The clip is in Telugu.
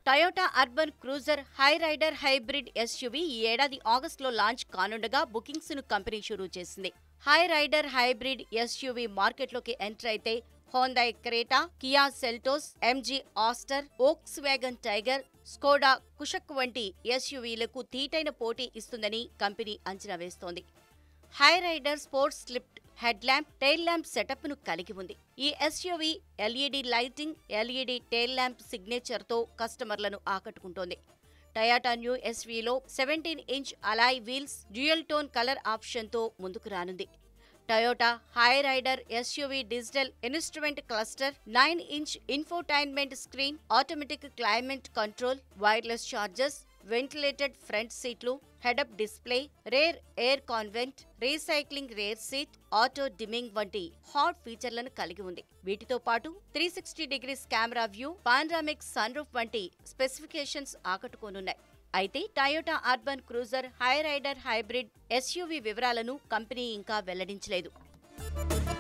Toyota Urban Cruiser Hyryder hybrid SUV ఈ ఏడాది ఆగస్టులో లాంచ్ కానుండగా బుకింగ్స్ ను కంపెనీ షురూ చేసింది హై రైడర్ హైబ్రిడ్ ఎస్యూవీ మార్కెట్లోకి ఎంటర్ అయితే Hyundai Creta Kia Seltos MG Astor Volkswagen Taigun Skoda Kushaq వంటి ఎస్యూవీలకు తీటైన పోటీ ఇస్తుందని కంపెనీ అంచనా వేస్తోంది Hyryder sports split head lamp tail lamp setup ను కలిగి ఉంది ఈ SUV LED lighting LED tail lamp signature తో కస్టమర్లను ఆకట్టుకుంటోంది టయాటా న్యూ ఎస్వీలో seventeen inch alloy wheels dual tone colour option తో ముందుకు రానుంది Toyota Hyryder SUV digital instrument cluster nine inch infotainment screen automatic climate control wireless chargers ventilated front సీట్లు head up display rear air con vent recycling rear seat auto dimming వంటి హాట్ ఫీచర్లను కలిగి ఉంది వీటితో పాటు three sixty degrees camera view panoramic sunroof వంటి స్పెసిఫికేషన్స్ ఆకట్టుకోనున్నాయి అయితే Toyota Urban Cruiser Hyryder hybrid SUV వివరాలను కంపెనీ ఇంకా వెల్లడించలేదు